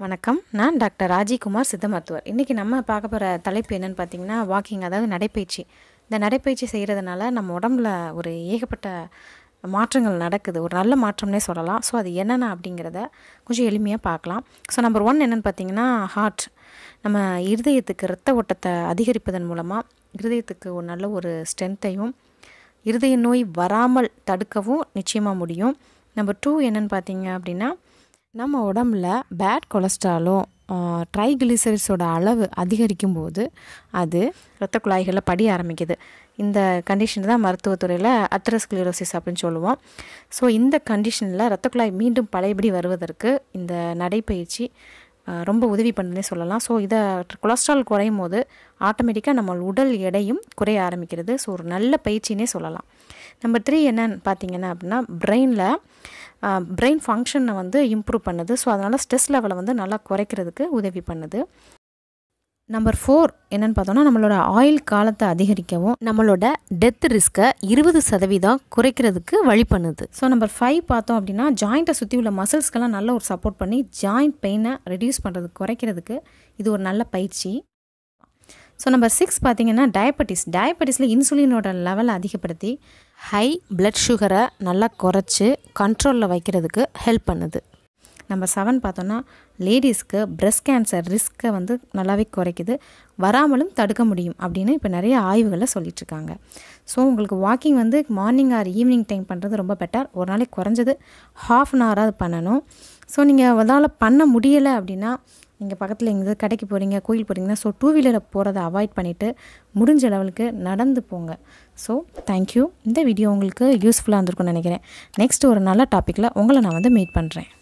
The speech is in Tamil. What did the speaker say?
வணக்கம் நான் டாக்டர் ராஜிகுமார் சித்த மருத்துவர் இன்றைக்கி நம்ம பார்க்க போகிற தலைப்பு என்னென்னு பார்த்தீங்கன்னா வாக்கிங் அதாவது நடைப்பயிற்சி இந்த நடைப்பயிற்சி செய்கிறதுனால நம்ம உடம்புல ஒரு ஏகப்பட்ட மாற்றங்கள் நடக்குது ஒரு நல்ல மாற்றம்னே சொல்லலாம் ஸோ அது என்னென்ன அப்படிங்கிறத கொஞ்சம் எளிமையாக பார்க்கலாம் ஸோ நம்பர் ஒன் என்னென்னு பார்த்தீங்கன்னா ஹார்ட் நம்ம இருதயத்துக்கு இரத்த ஓட்டத்தை அதிகரிப்பதன் மூலமாக இருதயத்துக்கு ஒரு நல்ல ஒரு ஸ்ட்ரென்த்தையும் இருதய நோய் வராமல் தடுக்கவும் நிச்சயமாக முடியும் நம்பர் டூ என்னென்னு பார்த்தீங்க அப்படின்னா நம்ம உடம்புல பேட் கொலஸ்ட்ராலும் ட்ரைகிளிசரிஸோட அளவு அதிகரிக்கும் போது அது இரத்த குழாய்களில் படிய ஆரம்பிக்குது இந்த கண்டிஷன் தான் மருத்துவத்துறையில் அத்ரஸ்க்ளிரோசிஸ் அப்படின்னு சொல்லுவோம் ஸோ இந்த கண்டிஷனில் இரத்த குழாய் மீண்டும் பழையபடி வருவதற்கு இந்த நடைப்பயிற்சி அஹ், ரொம்ப உதவி பண்ணுன்னே சொல்லலாம் ஸோ இதை கொலஸ்ட்ரால் குறையும் போது ஆட்டோமேட்டிக்காக நம்ம உடல் எடையும் குறைய ஆரம்பிக்கிறது ஸோ ஒரு நல்ல பயிற்சினே சொல்லலாம் நம்பர் த்ரீ என்னன்னு பார்த்தீங்கன்னா அப்படின்னா பிரெயினில் பிரெயின் ஃபங்க்ஷனை வந்து இம்ப்ரூவ் பண்ணுது ஸோ அதனால் ஸ்ட்ரெஸ் லெவலை வந்து நல்லா குறைக்கிறதுக்கு உதவி பண்ணுது நம்பர் ஃபோர் என்னன்னு பார்த்தோம்னா நம்மளோட ஆயில் காலத்தை அதிகரிக்கவும் நம்மளோட டெத் ரிஸ்க்கை இருபது சதவீதம் குறைக்கிறதுக்கு வழி பண்ணுது ஸோ நம்பர் ஃபைவ் பார்த்தோம் அப்படின்னா ஜாயிண்ட்டை சுற்றி உள்ள மசில்ஸ்க்கெல்லாம் நல்ல ஒரு சப்போர்ட் பண்ணி ஜாயிண்ட் பெயினை ரெடியூஸ் பண்ணுறதுக்கு குறைக்கிறதுக்கு இது ஒரு நல்ல பயிற்சி ஸோ நம்பர் சிக்ஸ் பார்த்தீங்கன்னா டயபெட்டிஸ் டயபெட்டிஸில் இன்சுலினோட லெவலை அதிகப்படுத்தி ஹை பிளட் சுகரை நல்லா குறைச்சி கண்ட்ரோலில் வைக்கிறதுக்கு ஹெல்ப் பண்ணுது நம்பர் செவன் பார்த்தோன்னா லேடிஸ்க்கு பிரஸ்ட் கேன்சர் ரிஸ்க்கை வந்து நல்லாவே குறைக்குது வராமலும் தடுக்க முடியும் அப்படின்னு இப்போ நிறைய ஆய்வுகளில் சொல்லிகிட்ருக்காங்க ஸோ உங்களுக்கு வாக்கிங் வந்து மார்னிங் ஆர் ஈவினிங் டைம் பண்ணுறது ரொம்ப பெட்டர் ஒரு நாளைக்கு குறைஞ்சது ஹாஃப் அன் ஹவராக பண்ணணும் ஸோ நீங்கள் அதால் பண்ண முடியலை அப்படின்னா நீங்கள் பக்கத்தில் எங்கேயாவது கடைக்கு போகிறீங்க கோயில் போகிறீங்கன்னா ஸோ டூ வீலரை போகிறத அவாய்ட் பண்ணிவிட்டு முடிஞ்ச லெவலுக்கு நடந்து போங்க ஸோ தேங்க்யூ இந்த வீடியோ உங்களுக்கு யூஸ்ஃபுல்லாக இருந்திருக்கும்னு நினைக்கிறேன் நெக்ஸ்ட் ஒரு நல்ல டாப்பிக்கில் உங்களை நான் வந்து மீட் பண்ணுறேன்